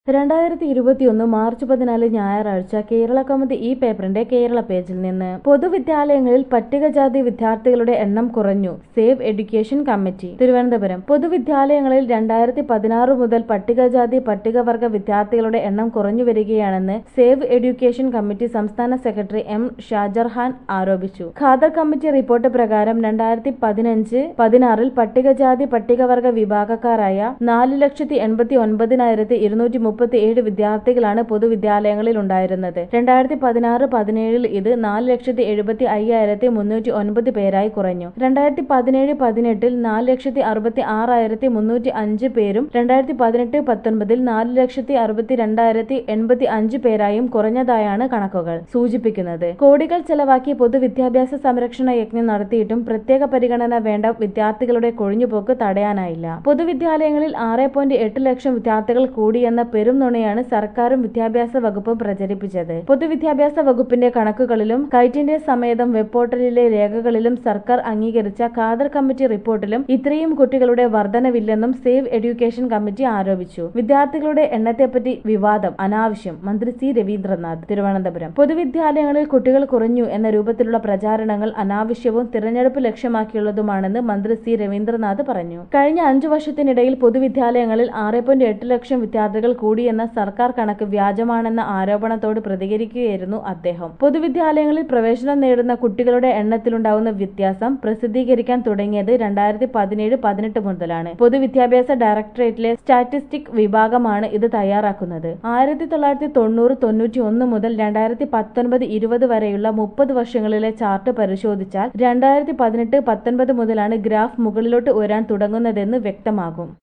രണ്ടായിരത്തി ഇരുപത്തിയൊന്ന് മാർച്ച് പതിനാല് ഞായറാഴ്ച കേരള കൗമുദി ഈ പേപ്പറിന്റെ കേരള പേജിൽ നിന്ന് പൊതുവിദ്യാലയങ്ങളിൽ പട്ടികജാതി വിദ്യാർത്ഥികളുടെ എണ്ണം കുറഞ്ഞു സേവ് എഡ്യൂക്കേഷൻ കമ്മിറ്റി തിരുവനന്തപുരം പൊതുവിദ്യാലയങ്ങളിൽ രണ്ടായിരത്തി പതിനാറ് മുതൽ പട്ടികജാതി പട്ടികവർഗ വിദ്യാർത്ഥികളുടെ എണ്ണം കുറഞ്ഞു വരികയാണെന്ന് സേവ് എഡ്യൂക്കേഷൻ കമ്മിറ്റി സംസ്ഥാന സെക്രട്ടറി എം ഷാജർഹാൻ ആരോപിച്ചു ഖാദർ കമ്മിറ്റി റിപ്പോർട്ട് പ്രകാരം രണ്ടായിരത്തി പതിനഞ്ച് പതിനാറിൽ പട്ടികജാതി പട്ടികവർഗ വിഭാഗക്കാരായ നാല് ലക്ഷത്തി എൺപത്തി ഒൻപതിനായിരത്തി ഇരുന്നൂറ്റി മുപ്പത്തി ഏഴ് വിദ്യാർത്ഥികളാണ് പൊതുവിദ്യാലയങ്ങളിൽ ഉണ്ടായിരുന്നത് രണ്ടായിരത്തി പതിനാറ് പതിനേഴിൽ ഇത് നാല് ലക്ഷത്തി എഴുപത്തി അയ്യായിരത്തി മുന്നൂറ്റി ഒൻപത് പേരായി കുറഞ്ഞു രണ്ടായിരത്തി പതിനേഴ് പതിനെട്ടിൽ നാല് ലക്ഷത്തി അറുപത്തി ആറായിരത്തി മുന്നൂറ്റി അഞ്ച് പേരും രണ്ടായിരത്തി പതിനെട്ട് പത്തൊൻപതിൽ നാല് ലക്ഷത്തി അറുപത്തി രണ്ടായിരത്തി എൺപത്തി അഞ്ച് പേരായും കുറഞ്ഞതായാണ് കണക്കുകൾ സൂചിപ്പിക്കുന്നത് കോടികൾ ചെലവാക്കി പൊതുവിദ്യാഭ്യാസ സംരക്ഷണ യജ്ഞം നടത്തിയിട്ടും പ്രത്യേക പരിഗണന വേണ്ട വിദ്യാർത്ഥികളുടെ കൊഴിഞ്ഞുപോക്ക് തടയാനായില്ല പൊതുവിദ്യാലയങ്ങളിൽ ആറ് പോയിന്റ് എട്ട് ലക്ഷം വിദ്യാർത്ഥികൾ കൂടിയെന്ന പെരും നുണയാണ് സർക്കാരും വിദ്യാഭ്യാസ വകുപ്പും പ്രചരിപ്പിച്ചത് പൊതുവിദ്യാഭ്യാസ വകുപ്പിന്റെ കണക്കുകളിലും കൈറ്റിന്റെ സമേതം വെബ് പോർട്ടലിലെ രേഖകളിലും സർക്കാർ അംഗീകരിച്ച ഖാദർ കമ്മിറ്റി റിപ്പോർട്ടിലും ഇത്രയും കുട്ടികളുടെ വർധനവില്ലെന്നും സേവ് എഡ്യൂക്കേഷൻ കമ്മിറ്റി ആരോപിച്ചു വിദ്യാർത്ഥികളുടെ എണ്ണത്തെപ്പറ്റി വിവാദം അനാവശ്യം മന്ത്രി സി രവീന്ദ്രനാഥ് തിരുവനന്തപുരം പൊതുവിദ്യാലയങ്ങളിൽ കുട്ടികൾ കുറഞ്ഞു എന്ന രൂപത്തിലുള്ള പ്രചാരണങ്ങൾ അനാവശ്യവും തിരഞ്ഞെടുപ്പ് ലക്ഷ്യമാക്കിയുള്ളതുമാണെന്ന് മന്ത്രി സി രവീന്ദ്രനാഥ് പറഞ്ഞു കഴിഞ്ഞ അഞ്ചു വർഷത്തിനിടയിൽ പൊതുവിദ്യാലയങ്ങളിൽ ആറ് പോയിന്റ് എട്ട് ലക്ഷം വിദ്യാർത്ഥികൾ കൂടിയെന്ന സർക്കാർ കണക്ക് വ്യാജമാണെന്ന ആരോപണത്തോട് പ്രതികരിക്കുകയായിരുന്നു അദ്ദേഹം പൊതുവിദ്യാലയങ്ങളിൽ പ്രവേശനം നേടുന്ന കുട്ടികളുടെ എണ്ണത്തിലുണ്ടാവുന്ന വ്യത്യാസം പ്രസിദ്ധീകരിക്കാൻ തുടങ്ങിയത് രണ്ടായിരത്തി പതിനേഴ് പതിനെട്ട് മുതലാണ് പൊതുവിദ്യാഭ്യാസ ഡയറക്ടറേറ്റിലെ സ്റ്റാറ്റിസ്റ്റിക് വിഭാഗമാണ് ഇത് തയ്യാറാക്കുന്നത് ആയിരത്തി തൊള്ളായിരത്തി തൊണ്ണൂറ് തൊണ്ണൂറ്റി ഒന്ന് മുതൽ രണ്ടായിരത്തി പത്തൊൻപത് ഇരുപത് വരെയുള്ള മുപ്പത് വർഷങ്ങളിലെ ചാർട്ട് പരിശോധിച്ചാൽ രണ്ടായിരത്തി പതിനെട്ട് പത്തൊൻപത് മുതലാണ് ഗ്രാഫ് മുകളിലോട്ട് ഉയരാൻ തുടങ്ങുന്നതെന്ന് വ്യക്തമാകും